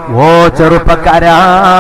ഓ ചെറുപ്പക്കാരാ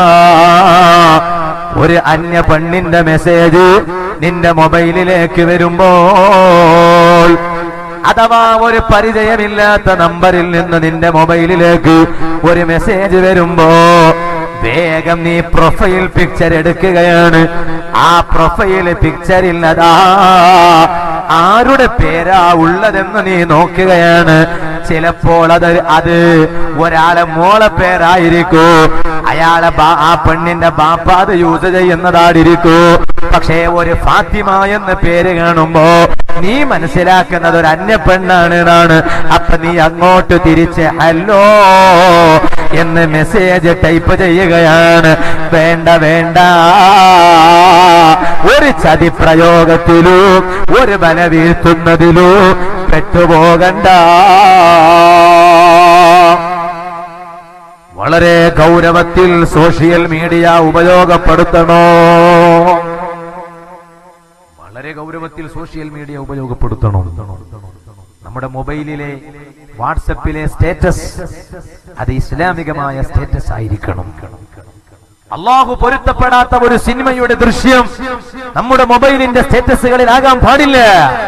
ഒരു അന്യ പെണ്ണിന്റെ മെസ്സേജ് നിന്റെ മൊബൈലിലേക്ക് വരുമ്പോൾ അഥവാ ഒരു പരിചയമില്ലാത്ത നമ്പറിൽ നിന്ന് നിന്റെ മൊബൈലിലേക്ക് ഒരു മെസ്സേജ് വരുമ്പോ വേഗം നീ പ്രൊഫൈൽ പിക്ചർ എടുക്കുകയാണ് ആ പ്രൊഫൈൽ പിക്ചറിൽ അതാ ആരുടെ പേരാ ഉള്ളതെന്ന് നീ നോക്കുകയാണ് ചിലപ്പോൾ അത് അത് ഒരാളെ മോളെ പേരായിരിക്കൂ അയാളെ ബാ- ആ പെണ്ണിന്റെ ബാപ്പ അത് യൂസ് ചെയ്യുന്നതായിരിക്കൂ പക്ഷേ ഒരു ഫാത്തിമ എന്ന പേര് കാണുമ്പോ നീ മനസ്സിലാക്കുന്നത് ഒരു അന്യ പെണ്ണാണ് എന്നാണ് അപ്പൊ നീ അങ്ങോട്ട് തിരിച്ച് ഹലോ എന്ന് മെസ്സേജ് ടൈപ്പ് ചെയ്യുകയാണ് വേണ്ട വേണ്ട ഒരു ചതി പ്രയോഗത്തിലോ ഒരു ബല വീഴ്ത്തുന്നതിലോ പെട്ടുപോകണ്ട വളരെ ഗൗരവത്തിൽ സോഷ്യൽ മീഡിയ ഉപയോഗപ്പെടുത്തണോ വളരെ ഗൗരവത്തിൽ സോഷ്യൽ മീഡിയ ഉപയോഗപ്പെടുത്തണം നമ്മുടെ മൊബൈലിലെ വാട്സപ്പിലെ സ്റ്റേറ്റസ് അത് ഇസ്ലാമികമായ സ്റ്റേറ്റസ് ആയിരിക്കണം അള്ളാഹു പൊരുത്തപ്പെടാത്ത ഒരു സിനിമയുടെ ദൃശ്യം നമ്മുടെ മൊബൈലിന്റെ സ്റ്റേറ്റസുകളിലാകാൻ പാടില്ല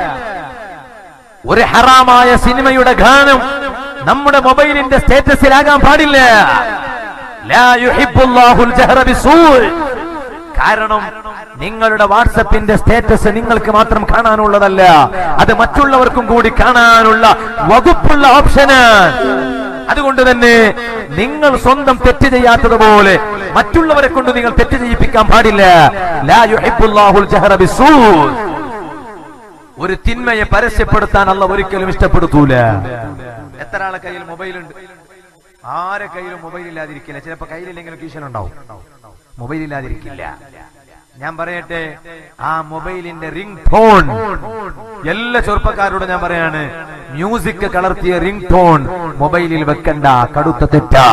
ഒരു ഹറാമായ സിനിമയുടെ ഗാനം നമ്മുടെ മൊബൈലിന്റെ സ്റ്റേറ്റസിലാകാൻ പാടില്ല ലാ യുഹിബ്ബുല്ലാഹുൽ ജഹ്റ ബിസ്സൂء. കാരണം നിങ്ങളുടെ വാട്സപ്പിന്റെ സ്റ്റേറ്റസ് നിങ്ങൾക്ക് മാത്രം കാണാനുള്ളതല്ല അത് മറ്റുള്ളവർക്കും കൂടി കാണാനുള്ള വകുപ്പുള്ള ഓപ്ഷനാണ് അതുകൊണ്ട് തന്നെ നിങ്ങൾ സ്വന്തം തെറ്റ് ചെയ്യാത്തതുപോലെ മറ്റുള്ളവരെ കൊണ്ട് നിങ്ങൾ തെറ്റ് ചെയ്യിപ്പിക്കാൻ പാടില്ല ലാ യുഹിബ്ബുല്ലാഹുൽ ജഹ്റ ബിസ്സൂء. ഒരു തിന്മയെ പരസ്യപ്പെടുത്താൻ അല്ല ഒരിക്കലും ഇഷ്ടപ്പെടുത്തൂല എത്ര ആളെ കയ്യിൽ മൊബൈൽ ഉണ്ട് ആരെ കയ്യിലും മൊബൈൽ ഇല്ലാതിരിക്കില്ല ചിലപ്പോ കയ്യിലില്ലെങ്കിലും കീശലുണ്ടാവും മൊബൈൽ ഇല്ലാതിരിക്കില്ല ഞാൻ പറയട്ടെ ആ മൊബൈലിന്റെ റിംഗ് ടോൺ എല്ലാ ചെറുപ്പക്കാരോടും ഞാൻ പറയാണ് മ്യൂസിക് കളർത്തിയ റിംഗ് ടോൺ മൊബൈലിൽ വെക്കണ്ട കടുത്ത തെറ്റാ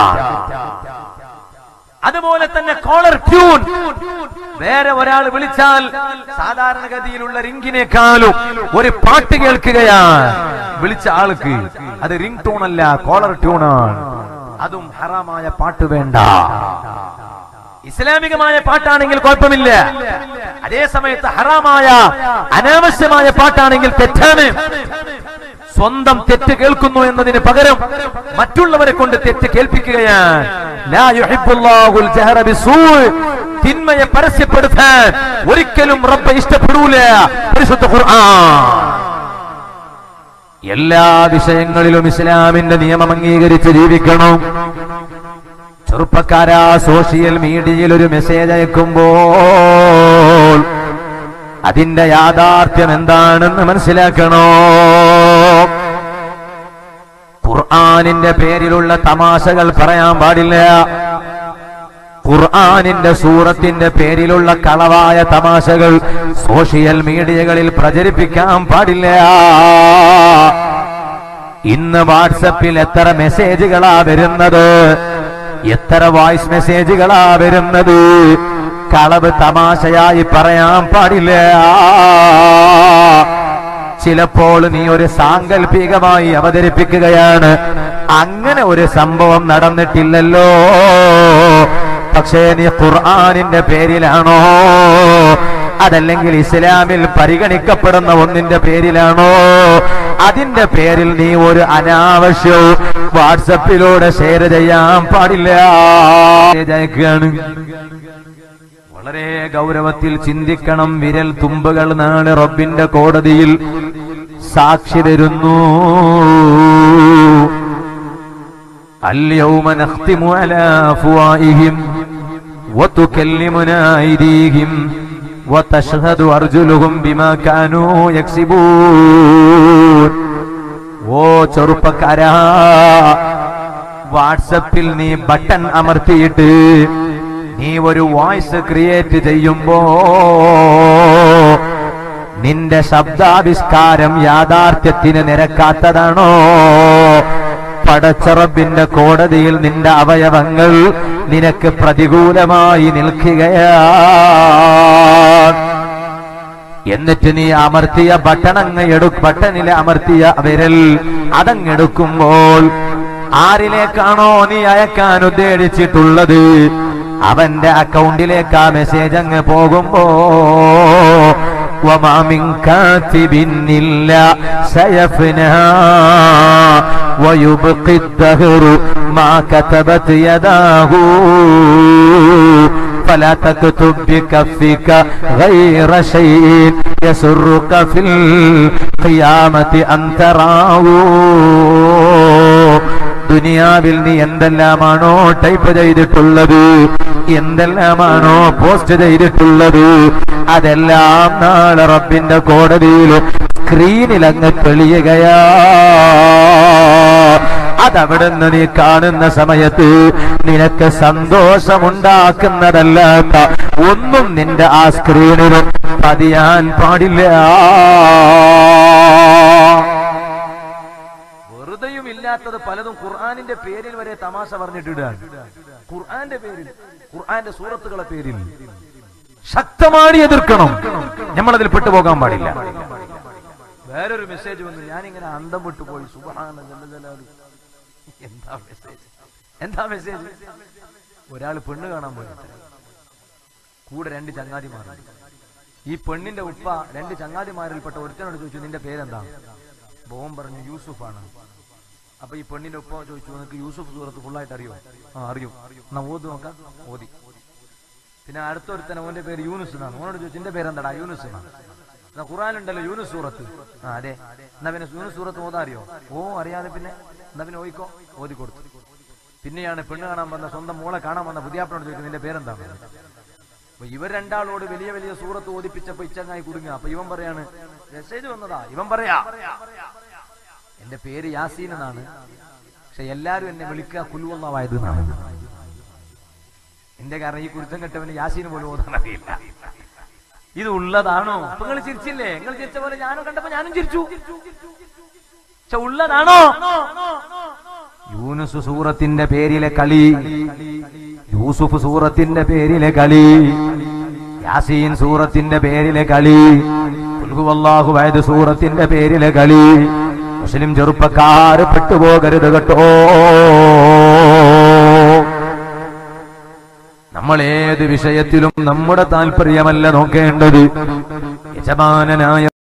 അതുപോലെ തന്നെ കോളർ ട്യൂൺ വേറെ ഒരാൾ വിളിച്ചാൽ സാധാരണഗതിയിലുള്ള റിംഗിനേക്കാളും ഒരു പാട്ട് കേൾക്കുകയാണ് വിളിച്ച ആൾക്ക് അത് റിംഗ് ടൂൺ അല്ല കോളർ ട്യൂണാണ് അതും ഹറാമായ പാട്ട് വേണ്ട ഇസ്ലാമികമായ പാട്ടാണെങ്കിൽ കുഴപ്പമില്ല അതേ സമയത്ത് ഹറാമായ അനാവശ്യമായ പാട്ടാണെങ്കിൽ തെറ്റാണ് സ്വന്തം തെറ്റ് കേൾക്കുന്നു എന്നതിന് പകരം മറ്റുള്ളവരെ കൊണ്ട് തെറ്റ് കേൾപ്പിക്കുകയാണ് ലാ യുഹിബ്ബുല്ലാഹുൽ ജഹറ ബിസ്സൂء. തിന്മയെ പരസ്യപ്പെടുത്താൻ ഒരിക്കലും റബ്ബ് ഇഷ്ടപ്പെടൂല പരിശുദ്ധ ഖുർആൻ എല്ലാ വിഷയങ്ങളിലും ഇസ്ലാമിന്റെ നിയമം അംഗീകരിച്ച് ജീവിക്കണം ചെറുപ്പക്കാരാ സോഷ്യൽ മീഡിയയിൽ ഒരു മെസ്സേജ് അയക്കുമ്പോൾ അതിന്റെ യാഥാർത്ഥ്യം എന്താണെന്ന് മനസ്സിലാക്കണോ ഖുർആനിന്റെ പേരിലുള്ള തമാശകൾ പറയാൻ പാടില്ല ഖുർആനിന്റെ സൂറത്തിന്റെ പേരിലുള്ള കളവായ തമാശകൾ സോഷ്യൽ മീഡിയകളിൽ പ്രചരിപ്പിക്കാൻ പാടില്ല ഇന്ന് വാട്സപ്പിൽ എത്ര മെസ്സേജുകളാ വരുന്നത് എത്ര വോയിസ് മെസ്സേജുകളാ വരുന്നത് കളവ് തമാശയായി പറയാൻ പാടില്ല ചിലപ്പോൾ നീ ഒരു സാങ്കല്പികമായി അവതരിപ്പിക്കുകയാണ് അങ്ങനെ ഒരു സംഭവം നടന്നിട്ടില്ലല്ലോ പക്ഷേ നീ ഖുർആനിന്റെ പേരിലാണോ അതല്ലെങ്കിൽ ഇസ്ലാമിൽ പരിഗണിക്കപ്പെടുന്ന ഒന്നിന്റെ പേരിലാണോ അതിന്റെ പേരിൽ നീ ഒരു അനാവശ്യവും വാട്സപ്പിലൂടെ ഷെയർ ചെയ്യാൻ പാടില്ല അയക്കുകയാണ് വളരെ ഗൗരവത്തിൽ ചിന്തിക്കണം വിരൽ തുമ്പുകൾ നാളെ റബ്ബിന്റെ കോടതിയിൽ സാക്ഷി വരുന്നു اليوم نختم على أفواههم وتكلمنا أيديهم وتشهد أرجلهم بما كانوا يكسبون ഓ ചെറുപ്പക്കാരാ വാട്സപ്പിൽ നീ ബട്ടൺ അമർത്തിയിട്ട് നീ ഒരു വോയിസ് ക്രിയേറ്റ് ചെയ്യുമ്പോ നിന്റെ ശബ്ദാവിഷ്കാരം യാഥാർത്ഥ്യത്തിന് നിരക്കാത്തതാണോ പടച്ചറബിന്റെ കോടതിയിൽ നിന്റെ അവയവങ്ങൾ നിനക്ക് പ്രതികൂലമായി നിൽക്കുകയാ എന്നിട്ട് നീ അമർത്തിയ ബട്ടൺ അങ്ങ് എടു ബട്ടണിലെ അമർത്തിയ വിരൽ അതങ്ങെടുക്കുമ്പോൾ ആരിലേക്കാണോ നീ അയക്കാൻ ഉദ്ദേശിച്ചിട്ടുള്ളത് അവന്റെ അക്കൗണ്ടിലേക്ക് ആ മെസ്സേജ് അങ്ങ് പോകുമ്പോ وما من كاتب إلا سيفنى ويبقي الدهر ما كتبت يداه فلا تكتب بكفك غير شيء يسرك في القيامة أن تراه ദുനിയാവിൽ നീ എന്തെല്ലാമാണോ ടൈപ്പ് ചെയ്തിട്ടുള്ളത് എന്തെല്ലാമാണോ പോസ്റ്റ് ചെയ്തിട്ടുള്ളത് അതെല്ലാം നാളെ റബ്ബിന്റെ കോടതിയിൽ സ്ക്രീനിൽ അങ്ങ് തെളിയുകയാ അതവിടുന്ന് നീ കാണുന്ന സമയത്ത് നിനക്ക് സന്തോഷമുണ്ടാക്കുന്നതല്ലാത്ത ഒന്നും നിന്റെ ആ സ്ക്രീനിൽ പതിയാൻ പാടില്ല വെറുതെയും ഇല്ലാത്തത് പലതും ഖുർആാനിന്റെ പേരിൽ വരെ തമാശ പറഞ്ഞിട്ടിടാൻ ഖുർആന്റെ പേരിൽ ഖുർആന്റെ സൂറത്തുകളെ പേരിൽ ശക്തമായി എതിർക്കണം നമ്മളതിൽ പെട്ടുപോകാൻ പാടില്ല വേറൊരു മെസ്സേജ് വന്നു ഞാനിങ്ങനെ അന്തം വിട്ടു പോയി സുബ്ഹാന ജല്ല ജലാലു. എന്താ മെസ്സേജ് എന്താ മെസ്സേജ് ഒരാൾ പെണ്ണ് കാണാൻ പോയി കൂടെ രണ്ട് ചങ്ങാതിമാരുണ്ട് ഈ പെണ്ണിന്റെ ഉപ്പ രണ്ട് ചങ്ങാതിമാരിൽപ്പെട്ട ഒരുത്തനോട് ചോദിച്ചു നിന്റെ പേരെന്താണ് ബോം പറഞ്ഞു യൂസുഫാണ് അപ്പൊ ഈ പെണ്ണിന്റെ ഉപ്പ ചോദിച്ചു നിനക്ക് യൂസുഫ് സൂറത്ത് ഫുള്ളായിട്ട് അറിയോ ആ അറിയും എന്നാ ഓത് നോക്കാം ഓതി പിന്നെ അടുത്തൊരുത്തൻ ഓന്റെ പേര് യൂനുസ് എന്നാണ് ഓനോട് ചോദിച്ചു നിന്റെ പേരെന്താടാ യൂനുസ് എന്നാണ് എന്നാ ഖുറാനുണ്ടല്ലോ യൂനുസ് സൂറത്ത് ആ അതെ എന്നാ പിന്നെ യൂനുസ് സൂറത്ത് ഓതാ അറിയോ ഓ അറിയാതെ പിന്നെ എന്നാ പിന്നെ ഓയിക്കോ ഓതി കൊടുത്തു പിന്നെയാണ് പെണ്ണ് കാണാൻ വന്ന സ്വന്തം മോളെ കാണാൻ വന്ന പുതിയാപ്പനോട് ചോദിക്കുന്നത് നിന്റെ പേരെന്താണ് അപ്പൊ ഇവർ രണ്ടാളോട് വലിയ വലിയ സൂറത്ത് ഓദിപ്പിച്ചപ്പോ ഇച്ചങ്ങായി കുടുങ്ങുക അപ്പൊ ഇവൻ പറയാണ് മെസ്സേജ് വന്നതാ ഇവൻ പറയാ എന്റെ പേര് യാസീൻ എന്നാണ് പക്ഷെ എല്ലാരും എന്നെ വിളിക്കുക കുലുവന്നാവായത് എന്നാണ് എന്റെ കാരണം ഈ കുരുത്തം കെട്ടവന് യാസീന് പോലും ഓതാൻ അറിയില്ല ഇത് ഉള്ളതാണോ അപ്പൊ നിങ്ങൾ ചിരിച്ചില്ലേ നിങ്ങൾ ചിരിച്ച പോലെ ഞാനും കണ്ടപ്പോ ഞാനും ചിരിച്ചു പക്ഷെ ഉള്ളതാണോ യൂനുസ് സൂറത്തിന്റെ പേരിലെ കളി യൂസുഫ് സൂറത്തിന്റെ പേരിലെ കളി യാസീൻ സൂറത്തിന്റെ പേരിലെ കളി അള്ളാഹു വയത് സൂറത്തിന്റെ പേരിലെ കളി മുസ്ലിം ചെറുപ്പക്കാര് പെട്ടുപോകരുത് കേട്ടോ നമ്മൾ ഏത് വിഷയത്തിലും നമ്മുടെ താല്പര്യമല്ല നോക്കേണ്ടത് യജമാനനായ